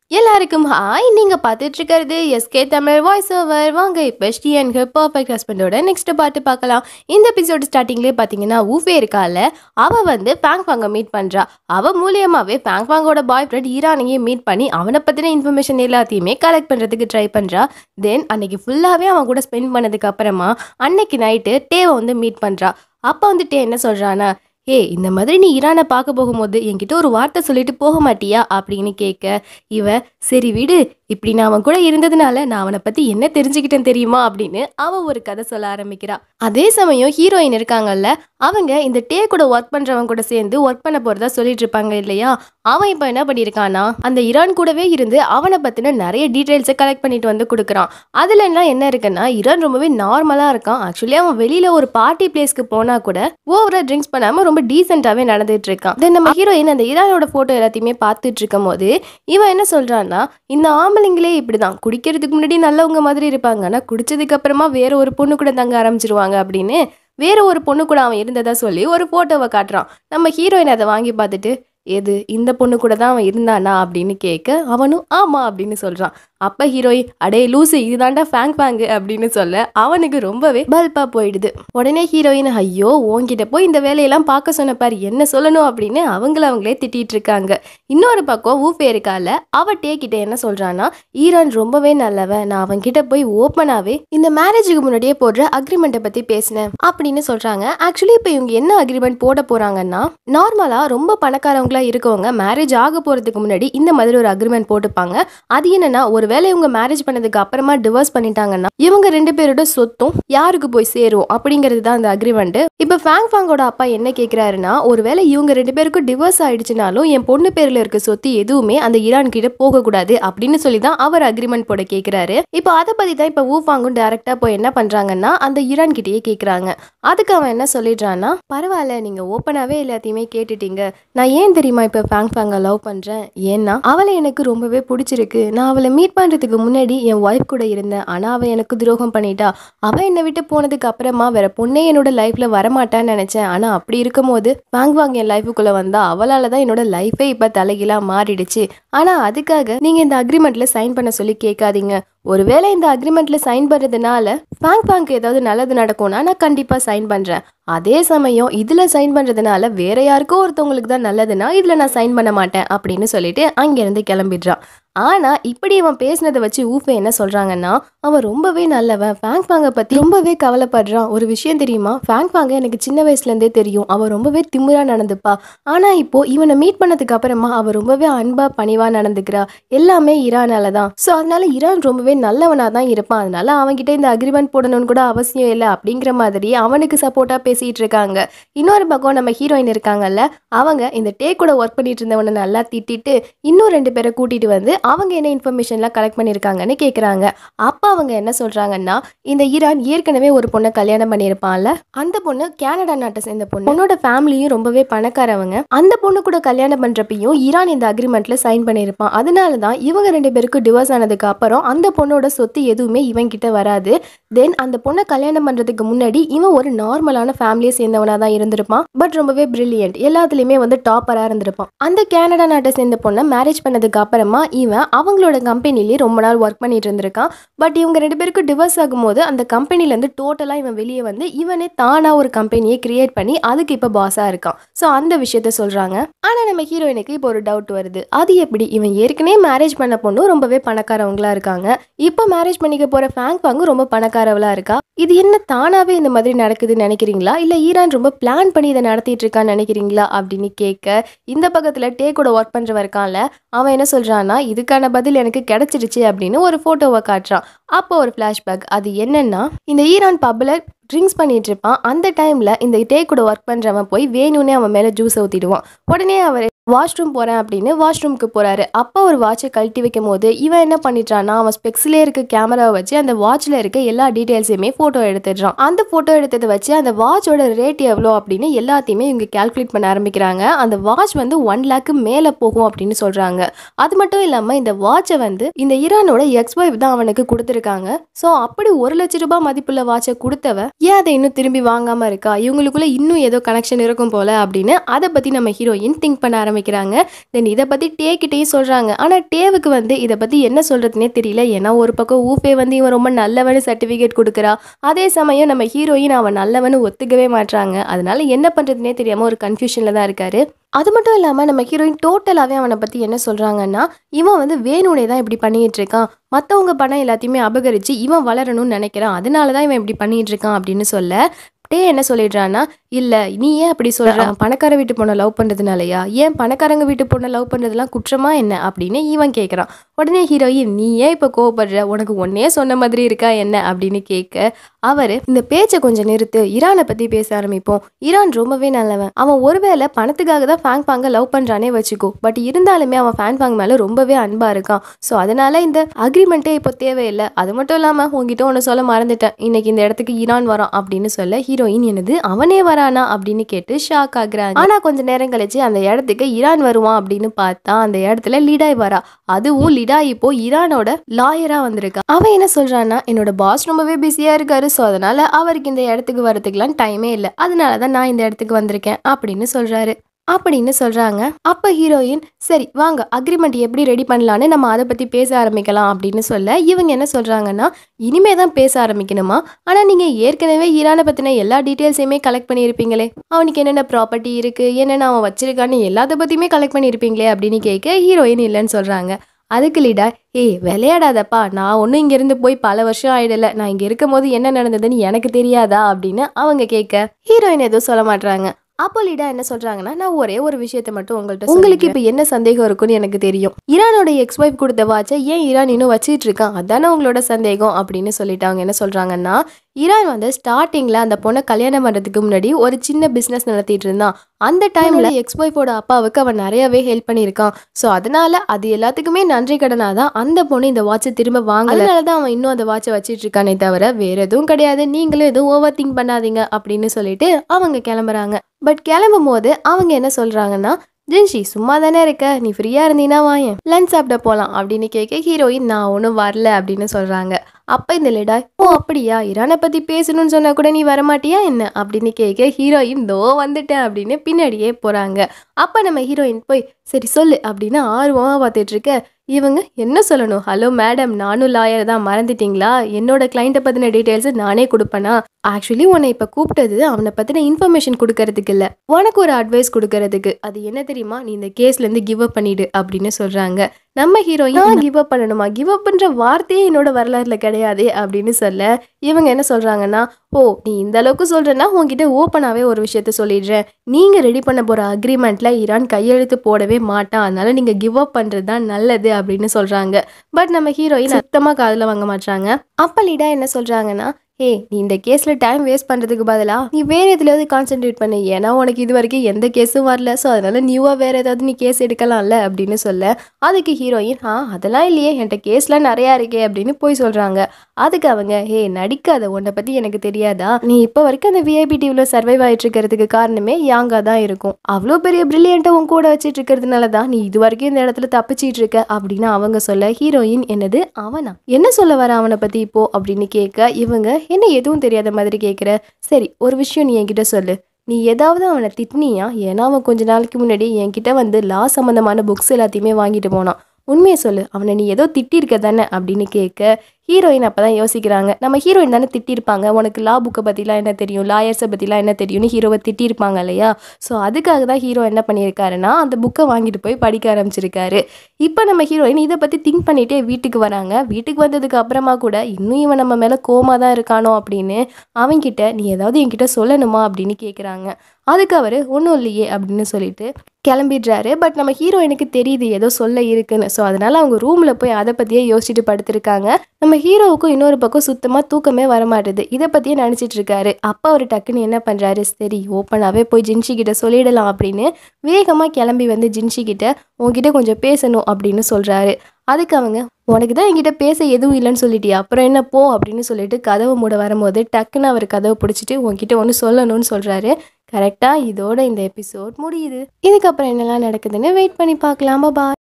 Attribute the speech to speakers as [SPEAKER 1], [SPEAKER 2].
[SPEAKER 1] எல்லாருக்கும் ஹாய் நீங்க பார்த்துட்டு இருக்கிறது எஸ்கே தமிழ் வாய்ஸ் ஓவர் வாங்க இப்போ ஸ்ரீயன்கு பர்ஃபெக்ட் ஹஸ்பண்டோட நெக்ஸ்ட் பாட்டு பார்க்கலாம் இந்த எபிசோடு ஸ்டார்டிங்லேயே பார்த்தீங்கன்னா ஊஃபே இருக்கால அவ வந்து பேங் பாங்க மீட் பண்றா அவ மூலியமாவே பேங் பாங்கோட பாய் ஃப்ரெண்ட் ஈரானையும் மீட் பண்ணி அவனை பத்தின இன்ஃபர்மேஷன் எல்லாத்தையுமே கலெக்ட் பண்றதுக்கு ட்ரை பண்றா தென் அன்னைக்கு ஃபுல்லாவே அவன் கூட ஸ்பெண்ட் பண்ணதுக்கு அப்புறமா அன்னைக்கு நைட்டு டேவை வந்து மீட் பண்றா அப்ப வந்து டே என்ன சொல்றானா ஏய் இந்த மாதிரி நீ ஈரானை பார்க்க போகும்போது என்கிட்ட ஒரு வார்த்தை சொல்லிட்டு போக மாட்டியா அப்படின்னு கேட்க இவ சரி விடு இப்படி நான் அவன் கூட இருந்ததுனால நான் அவனை பத்தி என்ன தெரிஞ்சுக்கிட்டேன் தெரியுமா அப்படின்னு அவ ஒரு கதை சொல்ல ஆரம்பிக்கிறா அதே சமயம் ஹீரோயின் இருக்காங்கல்ல அவங்க இந்த டே கூட ஒர்க் பண்றவங்க கூட சேர்ந்து ஒர்க் பண்ண போறதா சொல்லிட்டு இருப்பாங்க இல்லையா அவன் இப்போ என்ன பண்ணியிருக்கானா அந்த ஈரான் கூடவே இருந்து அவனை பத்தின நிறைய டீட்டெயில்ஸை கலெக்ட் பண்ணிட்டு வந்து கொடுக்குறான் அதுல எல்லாம் என்ன இருக்குன்னா ஈரான் ரொம்பவே நார்மலா இருக்கான் ஆக்சுவலி அவன் வெளியில ஒரு பார்ட்டி பிளேஸ்க்கு போனா கூட ஓவரா ட்ரிங்க்ஸ் பண்ணாம ரொம்ப டீசென்டாவே நடந்துட்டு இருக்கான் தென் நம்ம ஹீரோயின் அந்த ஈரானோட போட்டோ எல்லாத்தையுமே பார்த்துட்டு இருக்கும் போது இவன் என்ன சொல்றான்னா இந்த ஆம்பளைங்களே இப்படிதான் குடிக்கிறதுக்கு முன்னாடி நல்லவங்க மாதிரி இருப்பாங்க ஆனா குடிச்சதுக்கு அப்புறமா வேற ஒரு பொண்ணு கூட தங்க ஆரம்பிச்சிருவாங்க அப்படின்னு வேற ஒரு பொண்ணு கூட அவன் இருந்ததா சொல்லி ஒரு போட்டோவை காட்டுறான் நம்ம ஹீரோயின் அதை வாங்கி பார்த்துட்டு எது இந்த பொண்ணு கூட தான் அவன் இருந்தானா அப்படின்னு கேட்க அவனும் ஆமா அப்படின்னு சொல்றான் அப்ப ஹீரோயின் அடே லூசு இதுதான்டா ஃபேங் ஃபேங்கு அப்படின்னு சொல்ல அவனுக்கு ரொம்பவே பல்பா போயிடுது உடனே ஹீரோயின் ஐயோ உன்கிட்ட போய் இந்த வேலையெல்லாம் பார்க்க சொன்ன பாரு என்ன சொல்லணும் அப்படின்னு அவங்கள அவங்களே திட்டிட்டு இருக்காங்க இன்னொரு பக்கம் ஊஃபே இருக்கால அவ டே கிட்ட என்ன சொல்றான்னா ஈரான் ரொம்பவே நல்லவன் நான் அவன்கிட்ட போய் ஓப்பனாவே இந்த மேரேஜுக்கு முன்னாடியே போடுற அக்ரிமெண்ட்டை பத்தி பேசினேன் அப்படின்னு சொல்றாங்க ஆக்சுவலி இப்போ இவங்க என்ன அக்ரிமெண்ட் போட போறாங்கன்னா நார்மலா ரொம்ப பணக்காரவங்களா இருக்கவங்க மேரேஜ் ஆக போறதுக்கு முன்னாடி இந்த மாதிரி ஒரு அக்ரிமெண்ட் போட்டுப்பாங்க அது என்னன்னா ஒருவேளை இவங்க மேரேஜ் பண்ணதுக்கு அப்புறமா டிவோர்ஸ் பண்ணிட்டாங்கன்னா இவங்க ரெண்டு பேரோட சொத்தும் யாருக்கு போய் சேரும் அப்படிங்கிறது தான் அந்த அக்ரிமெண்ட் இப்போ ஃபேங் ஃபாங்கோட அப்பா என்ன கேட்கிறாருன்னா ஒருவேளை இவங்க ரெண்டு பேருக்கும் டிவோர்ஸ் ஆயிடுச்சுனாலும் என் பொண்ணு பேர்ல இருக்க சொத்து எதுவுமே அந்த ஈரான் கிட்ட போக கூடாது அப்படின்னு சொல்லி தான் அவர் அக்ரிமெண்ட் போட கேட்கிறாரு இப்போ அதை பத்தி தான் இப்போ ஊஃபாங்கும் டைரக்டா போய் என்ன பண்றாங்கன்னா அந்த ஈரான் கிட்டயே கேட்கறாங்க அதுக்கு அவன் என்ன சொல்லிடுறான்னா பரவாயில்ல நீங்க ஓப்பனாவே எல்லாத்தையுமே கேட்டுட்டீங்க நான் ஏன் தெரியுமா இப்போ ஃபேங் ஃபேங்கை லவ் பண்றேன் ஏன்னா அவளை எனக்கு ரொம்பவே பிடிச்சிருக்கு நான் அவளை மீட் பண்றதுக்கு முன்னாடி என் ஒய்ஃப் கூட இருந்தேன் ஆனா அவ எனக்கு துரோகம் பண்ணிட்டா அவ என்னை விட்டு போனதுக்கு அப்புறமா வேற பொண்ணே என்னோட லைஃப்ல வரமாட்டான்னு நினைச்சேன் ஆனா அப்படி இருக்கும்போது வாங் வாங் என் லைஃபுக்குள்ள வந்தா அவளால தான் என்னோட லைஃபே இப்ப தலைகீழா மாறிடுச்சு ஆனா அதுக்காக நீங்க இந்த அக்ரிமெண்ட்ல சைன் பண்ண சொல்லி கேட்காதீங்க ஒருவேளை இந்த அக்ரிமெண்ட்ல சைன் பண்றதுனால பேங்க் பேங்க் ஏதாவது நல்லது நடக்கும்னா நான் கண்டிப்பா சைன் பண்றேன் அதே சமயம் இதுல சைன் பண்றதுனால வேற யாருக்கோ ஒருத்தவங்களுக்கு தான் நல்லதுன்னா இதுல நான் சைன் பண்ண மாட்டேன் அப்படின்னு சொல்லிட்டு அங்கிருந்து கிளம்பிடுறான் ஆனா இப்படி அவன் பேசினதை வச்சு ஊஃபே என்ன சொல்றாங்கன்னா அவன் ரொம்பவே நல்லவன் ஃபேங்க் பாங்க பத்தி ரொம்பவே கவலைப்படுறான் ஒரு விஷயம் தெரியுமா ஃபேங்க் பாங்க எனக்கு சின்ன வயசுல இருந்தே தெரியும் அவன் ரொம்பவே திமிரா நடந்துப்பா ஆனா இப்போ இவனை மீட் பண்ணதுக்கு அப்புறமா அவ ரொம்பவே அன்பா பணிவா நடந்துக்கிறா எல்லாமே ஈரானால தான் ஸோ அதனால ஈரான் ரொம்பவே நல்லவனா தான் இருப்பான் அதனால அவன்கிட்ட இந்த அக்ரிமெண்ட் போடணும்னு கூட அவசியம் இல்லை அப்படிங்கிற மாதிரி அவனுக்கு சப்போர்ட்டா பேசிட்டு இருக்காங்க இன்னொரு பக்கம் நம்ம ஹீரோயின் இருக்காங்கல்ல அவங்க இந்த டே கூட ஒர்க் பண்ணிட்டு இருந்தவனை நல்லா திட்டிட்டு இன்னும் ரெண்டு பேரை கூட்டிட்டு வந்து அவங்க என்ன இன்ஃபர்மேஷன்லாம் கலெக்ட் பண்ணியிருக்காங்கன்னு கேட்குறாங்க அப்போ அவங்க என்ன சொல்றாங்கன்னா இந்த ஈரான் ஏற்கனவே ஒரு பொண்ணை கல்யாணம் பண்ணியிருப்பான்ல அந்த பொண்ணு கனடா நாட்டை சேர்ந்த பொண்ணு பொண்ணோட ஃபேமிலியும் ரொம்பவே பணக்காரவங்க அந்த பொண்ணு கூட கல்யாணம் பண்றப்பையும் ஈரான் இந்த அக்ரிமெண்ட்ல சைன் பண்ணியிருப்பான் அதனால தான் இவங்க ரெண்டு பேருக்கும் டிவோர்ஸ் ஆனதுக்கு அப்புறம் அந்த பொண்ணோட சொத்து எதுவுமே இவன் கிட்ட வராது தென் அந்த பொண்ணை கல்யாணம் பண்றதுக்கு முன்னாடி இவன் ஒரு நார்மலான ஃபேமிலியை சேர்ந்தவனா தான் இருந்திருப்பான் பட் ரொம்பவே பிரில்லியன்ட் எல்லாத்துலயுமே வந்து டாப்பரா இருந்திருப்பான் அந்த கனடா நாட்டை சேர்ந்த பொண்ணை மேரேஜ் பண்ணதுக்கு அப்புறமா இவன் அவங்களோட கம்பெனிலேயே ரொம்ப நாள் ஒர்க் பண்ணிட்டு இருந்திருக்கான் பட் இவங்க ரெண்டு பேருக்கும் டிவோர்ஸ் ஆகும்போது அந்த கம்பெனில இருந்து டோட்டலா இவன் வெளியே வந்து இவனே தானா ஒரு கம்பெனியை கிரியேட் பண்ணி அதுக்கு இப்ப பாஸா இருக்கான் ஸோ அந்த விஷயத்த சொல்றாங்க ஆனா நம்ம ஹீரோயினுக்கு இப்போ ஒரு டவுட் வருது அது எப்படி இவன் ஏற்கனவே மேரேஜ் பண்ண பொண்ணு ரொம்பவே பணக்காரவங்களா இருக்காங்க இப்போ மேரேஜ் பண்ணிக்க போற ஃபேங் பாங்கு ரொம்ப பணக்காரவளா இருக்கா இது என்ன தானாவே இந்த மாதிரி நடக்குதுன்னு நினைக்கிறீங்களா இல்ல ஈரான் ரொம்ப பிளான் பண்ணி இதை நடத்திட்டு இருக்கான்னு நினைக்கிறீங்களா அப்படின்னு கேட்க இந்த பக்கத்துல டே கூட ஒர்க் பண்றவன் இருக்கான்ல அவன் என்ன சொல்றான்னா இதுக்கான பதில் எனக்கு கிடைச்சிருச்சு அப்படின்னு ஒரு போட்டோவை காட்டுறான் அப்போ ஒரு ஃப்ளாஷ்பேக் அது என்னன்னா இந்த ஈரான் பப்ல ட்ரிங்க்ஸ் பண்ணிட்டு இருப்பான் அந்த டைம்ல இந்த டே கூட ஒர்க் பண்றவன் போய் வேணும்னே அவன் மேல ஜூஸ் ஊத்திடுவான் உடனே அவர் வாஷ்ரூம் போறேன் அப்படின்னு வாஷ்ரூம்க்கு போறாரு அப்போ ஒரு வாட்சை கழட்டி வைக்கும் போது இவன் என்ன பண்ணிட்டான்னா அவன் ஸ்பெக்ஸ்லேயே இருக்க கேமராவை வச்சு அந்த வாட்ச்ல இருக்க எல்லா டீடைல்ஸையுமே போட்டோ எடுத்துடுறான் அந்த போட்டோ எடுத்ததை வச்சு அந்த வாட்சோட ரேட் எவ்வளோ அப்படின்னு எல்லாத்தையுமே இவங்க கால்குலேட் பண்ண ஆரம்பிக்கிறாங்க அந்த வாட்ச் வந்து ஒன் லேக்கு மேலே போகும் அப்படின்னு சொல்றாங்க அது மட்டும் இல்லாம இந்த வாட்சை வந்து இந்த ஈரானோட எக்ஸ் ஒய்ஃப் தான் அவனுக்கு கொடுத்துருக்காங்க ஸோ அப்படி ஒரு லட்ச ரூபாய் மதிப்புள்ள வாட்சை கொடுத்தவ ஏன் அதை இன்னும் திரும்பி வாங்காம இருக்கா இவங்களுக்குள்ள இன்னும் ஏதோ கனெக்ஷன் இருக்கும் போல அப்படின்னு அதை பத்தி நம்ம ஹீரோயின் திங்க் பண்ண ஆரம்பிச்சு ஆரம்பிக்கிறாங்க தென் இதை பற்றி டே கிட்டேயும் சொல்கிறாங்க ஆனால் டேவுக்கு வந்து இதை பற்றி என்ன சொல்கிறதுனே தெரியல ஏன்னா ஒரு பக்கம் ஊஃபே வந்து இவன் ரொம்ப நல்லவனு சர்டிஃபிகேட் கொடுக்குறா அதே சமயம் நம்ம ஹீரோயின் அவன் நல்லவனு ஒத்துக்கவே மாட்றாங்க அதனால என்ன பண்ணுறதுனே தெரியாமல் ஒரு கன்ஃபியூஷனில் தான் இருக்காரு அது மட்டும் இல்லாமல் நம்ம ஹீரோயின் டோட்டலாகவே அவனை பற்றி என்ன சொல்கிறாங்கன்னா இவன் வந்து வேணுனே தான் இப்படி பண்ணிட்டு இருக்கான் மற்றவங்க பணம் எல்லாத்தையுமே அபகரித்து இவன் வளரணும்னு நினைக்கிறான் அதனால தான் இவன் இப்படி பண்ணிட்டு இருக்கான் அப்படின்னு சொல்ல டே என்ன சொல்லிடுறான்னா இல்லை நீ ஏன் அப்படி சொல்ற அவன் பணக்கார வீட்டு பொண்ணை லவ் பண்ணுறதுனாலயா ஏன் பணக்காரங்க வீட்டு பொண்ணை லவ் பண்ணுறதுலாம் குற்றமா என்ன அப்படின்னு இவன் கேட்குறான் உடனே ஹீரோயின் நீ ஏன் இப்போ கோவப்படுற உனக்கு ஒன்னே சொன்ன மாதிரி இருக்கா என்ன அப்படின்னு கேட்க அவர் இந்த பேச்சை கொஞ்சம் நிறுத்து ஈரானை பற்றி பேச ஆரம்பிப்போம் ஈரான் ரொம்பவே நல்லவன் அவன் ஒருவேளை பணத்துக்காக தான் ஃபேங் பாங்க லவ் பண்ணுறானே வச்சுக்கோ பட் இருந்தாலுமே அவன் ஃபேன் பாங் மேலே ரொம்பவே அன்பாக இருக்கான் ஸோ அதனால இந்த அக்ரிமெண்ட்டே இப்போ தேவையில்லை அது மட்டும் இல்லாமல் உங்ககிட்ட ஒன்று சொல்ல மறந்துட்டேன் இன்னைக்கு இந்த இடத்துக்கு ஈரான் வரான் அப்படின்னு சொல்ல ஹீரோயின் என்னது அவனே வரானா அப்படின்னு கேட்டு ஷாக் ஆகுறாங்க ஆனால் கொஞ்ச நேரம் கழிச்சு அந்த இடத்துக்கு ஈரான் வருவான் அப்படின்னு பார்த்தா அந்த இடத்துல லிடாய் வரா அதுவும் லிடாய் இப்போ ஈரானோட லாயரா வந்திருக்கா அவன் என்ன சொல்றான்னா என்னோட பாஸ் ரொம்பவே பிஸியா இருக்காரு ஸோ அதனால அவருக்கு இந்த இடத்துக்கு வரதுக்குலாம் டைமே இல்லை அதனால தான் நான் இந்த இடத்துக்கு வந்திருக்கேன் அப்படின்னு சொல்றாரு அப்படின்னு சொல்றாங்க அப்ப ஹீரோயின் சரி வாங்க அக்ரிமெண்ட் எப்படி ரெடி பண்ணலான்னு நம்ம அதை பத்தி பேச ஆரம்பிக்கலாம் அப்படின்னு சொல்ல இவங்க என்ன சொல்றாங்கன்னா இனிமே தான் பேச ஆரம்பிக்கணுமா ஆனா நீங்க ஏற்கனவே ஈரானை பத்தின எல்லா டீட்டெயில்ஸையுமே கலெக்ட் பண்ணியிருப்பீங்களே அவனுக்கு என்னென்ன ப்ராப்பர்ட்டி இருக்கு என்னென்ன அவன் வச்சிருக்கான்னு எல்லாத்த பத்தியுமே கலெக்ட் பண்ணியிருப்பீங்களே அப்படின்னு கேட்க ஹீரோயின் இல்லைன்னு சொல்றாங்க அதுக்கு லீடா ஏய் விளையாடாதப்பா நான் ஒன்றும் இங்கேருந்து போய் பல வருஷம் ஆயிடல நான் இங்கே இருக்கும் போது என்ன நடந்ததுன்னு எனக்கு தெரியாதா அப்படின்னு அவங்க கேட்க ஹீரோயின் எதுவும் சொல்ல மாட்றாங்க அப்போ லீடா என்ன சொல்றாங்கன்னா நான் ஒரே ஒரு விஷயத்த மட்டும் உங்கள்ட்ட உங்களுக்கு இப்போ என்ன சந்தேகம் இருக்குன்னு எனக்கு தெரியும் ஈரானோட எக்ஸ் ஒய்ஃப் கொடுத்த வாட்சை ஏன் ஈரான் இன்னும் வச்சிட்டு இருக்கான் அதானே உங்களோட சந்தேகம் அப்படின்னு சொல்லிட்டு அவங்க என்ன சொல்றாங்கன்னா ஈரான் வந்து ஸ்டார்டிங்ல அந்த பொண்ணை கல்யாணம் பண்றதுக்கு முன்னாடி ஒரு சின்ன பிசினஸ் நடத்திட்டு இருந்தான் அந்த டைம்ல எக்ஸ் ஒய்ஃபோட அப்பாவுக்கு அவன் நிறையவே ஹெல்ப் பண்ணியிருக்கான் ஸோ அதனால அது எல்லாத்துக்குமே நன்றி கடனாக தான் அந்த பொண்ணு இந்த வாட்சை திரும்ப வாங்கல அதனால தான் அவன் இன்னும் அந்த வாட்சை வச்சிட்டு இருக்கானே தவிர வேற எதுவும் கிடையாது நீங்களும் எதுவும் ஓவர் திங்க் பண்ணாதீங்க அப்படின்னு சொல்லிட்டு அவங்க கிளம்புறாங்க பட் கிளம்பும் போது அவங்க என்ன சொல்றாங்கன்னா ஜின்ஷி சும்மா தானே இருக்க நீ ஃப்ரீயா இருந்தீங்கன்னா வாயேன் லஞ்ச் சாப்பிட போலாம் அப்படின்னு கேட்க ஹீரோயின் நான் ஒன்றும் வரல அப்படின்னு சொல்றாங்க அப்ப இந்த லிடாய் ஓ அப்படியா ஈரானை பத்தி பேசணும்னு சொன்னா கூட நீ வரமாட்டியா என்ன அப்படின்னு கேட்க ஹீரோயின் தோ வந்துட்டேன் அப்படின்னு பின்னாடியே போறாங்க அப்ப நம்ம ஹீரோயின் போய் சரி சொல்லு அப்படின்னு ஆர்வமா பார்த்துட்டு இருக்க இவங்க என்ன சொல்லணும் ஹலோ மேடம் நானும் லாயர் தான் மறந்துட்டீங்களா என்னோட கிளைண்ட்டை பற்றின டீட்டெயில்ஸ் நானே கொடுப்பேனா ஆக்சுவலி உன்னை இப்போ கூப்பிட்டது அவனை பற்றின இன்ஃபர்மேஷன் கொடுக்கறதுக்கு இல்லை உனக்கு ஒரு அட்வைஸ் கொடுக்கறதுக்கு அது என்ன தெரியுமா நீ இந்த கேஸ்லேருந்து கிவ் அப் பண்ணிடு அப்படின்னு சொல்கிறாங்க நம்ம ஹீரோயின் கிவ் அப் பண்ணணுமா கிவ் அப் பண்ணுற வார்த்தையே என்னோட வரலாறுல கிடையாது அப்படின்னு சொல்ல இவங்க என்ன சொல்கிறாங்கன்னா ஓ நீ இந்த அளவுக்கு சொல்கிறேன்னா உங்ககிட்ட ஓப்பனாகவே ஒரு விஷயத்த சொல்லிடுறேன் நீங்கள் ரெடி பண்ண போகிற அக்ரிமெண்ட்டில் ஈரான் கையெழுத்து போடவே மாட்டான் அதனால நீங்கள் கிவ் அப் பண்ணுறது தான் நல்லது அப்படின்னு சொல்கிறாங்க பட் நம்ம ஹீரோயின் சுத்தமாக காதில் வாங்க மாட்டாங்க அப்போ லீடா என்ன சொல்கிறாங்கன்னா ஏ நீ இந்த கேஸில் டைம் வேஸ்ட் பண்ணுறதுக்கு பதிலாக நீ வேறு எதுலையாவது கான்சென்ட்ரேட் பண்ணு ஏன்னா உனக்கு இது வரைக்கும் எந்த கேஸும் வரல ஸோ அதனால நியூவாக வேறு ஏதாவது நீ கேஸ் எடுக்கலாம்ல அப்படின்னு சொல்ல அதுக்கு ஹீரோயின் ஆ அதெல்லாம் இல்லையே என்கிட்ட கேஸ்லாம் நிறையா இருக்கே அப்படின்னு போய் சொல்கிறாங்க அதுக்கு அவங்க ஹே நடிக்காத உன்னை பற்றி எனக்கு தெரியாதா நீ இப்போ வரைக்கும் அந்த விஐபி டிவியில் சர்வைவ் ஆகிட்டு இருக்கிறதுக்கு காரணமே யாங்கா தான் இருக்கும் அவ்வளோ பெரிய பிரில்லியண்ட்டை உன் கூட வச்சிட்டு இருக்கிறதுனால தான் நீ இது வரைக்கும் இந்த இடத்துல தப்பிச்சிட்டு இருக்க அப்படின்னு அவங்க சொல்ல ஹீரோயின் என்னது அவனா என்ன சொல்ல வர அவனை பற்றி இப்போ அப்படின்னு கேட்க இவங்க என்ன எதுவும் தெரியாத மாதிரி கேட்குற சரி ஒரு விஷயம் நீ என்கிட்ட சொல்லு நீ ஏதாவது அவனை திட்டினியா ஏன்னா அவன் கொஞ்ச நாளைக்கு முன்னாடி என்கிட்ட வந்து லா சம்மந்தமான புக்ஸ் எல்லாத்தையுமே வாங்கிட்டு போனான் உண்மையை சொல்லு அவனை நீ ஏதோ திட்டிருக்க தானே அப்படின்னு கேட்க ஹீரோயின் அப்போ தான் யோசிக்கிறாங்க நம்ம ஹீரோயின் தானே திட்டிருப்பாங்க உனக்கு லா புக்கை பற்றிலாம் என்ன தெரியும் லாயர்ஸை பற்றிலாம் என்ன தெரியும்னு ஹீரோவை திட்டிருப்பாங்க இல்லையா ஸோ அதுக்காக தான் ஹீரோ என்ன பண்ணியிருக்காருன்னா அந்த புக்கை வாங்கிட்டு போய் படிக்க ஆரம்பிச்சிருக்காரு இப்போ நம்ம ஹீரோயின் இதை பற்றி திங்க் பண்ணிகிட்டே வீட்டுக்கு வராங்க வீட்டுக்கு வந்ததுக்கு அப்புறமா கூட இன்னும் இவன் நம்ம மேலே கோமா தான் இருக்கானோ அப்படின்னு அவன்கிட்ட நீ ஏதாவது என்கிட்ட சொல்லணுமா அப்படின்னு கேட்குறாங்க அதுக்கு அவர் ஒன்றும் இல்லையே அப்படின்னு சொல்லிட்டு கிளம்பிடுறாரு பட் நம்ம ஹீரோயினுக்கு தெரியுது ஏதோ சொல்ல இருக்குன்னு ஸோ அதனால அவங்க ரூமில் போய் அதை பற்றியே யோசிச்சுட்டு படுத்திருக்காங்க நம்ம ஹீரோவுக்கும் இன்னொரு பக்கம் சுத்தமாக தூக்கமே வரமாட்டுது இதை பற்றியே நினச்சிட்டு இருக்காரு அப்போ அவர் டக்குன்னு என்ன பண்ணுறாரு சரி ஓப்பனாகவே போய் ஜின்ஷி கிட்ட சொல்லிடலாம் அப்படின்னு வேகமாக கிளம்பி வந்து ஜின்ஷி கிட்ட உன்கிட்ட கொஞ்சம் பேசணும் அப்படின்னு சொல்கிறாரு அதுக்கு அவங்க உனக்கு தான் என்கிட்ட பேச எதுவும் இல்லைன்னு சொல்லிட்டியா அப்புறம் என்ன போ அப்படின்னு சொல்லிட்டு கதவு மூட வரும்போது டக்குன்னு அவர் கதவை பிடிச்சிட்டு உன்கிட்ட ஒன்று சொல்லணும்னு சொல்கிறாரு கரெக்டாக இதோட இந்த எபிசோட் முடியுது இதுக்கப்புறம் என்னெல்லாம் நடக்குதுன்னு வெயிட் பண்ணி பார்க்கலாமா பா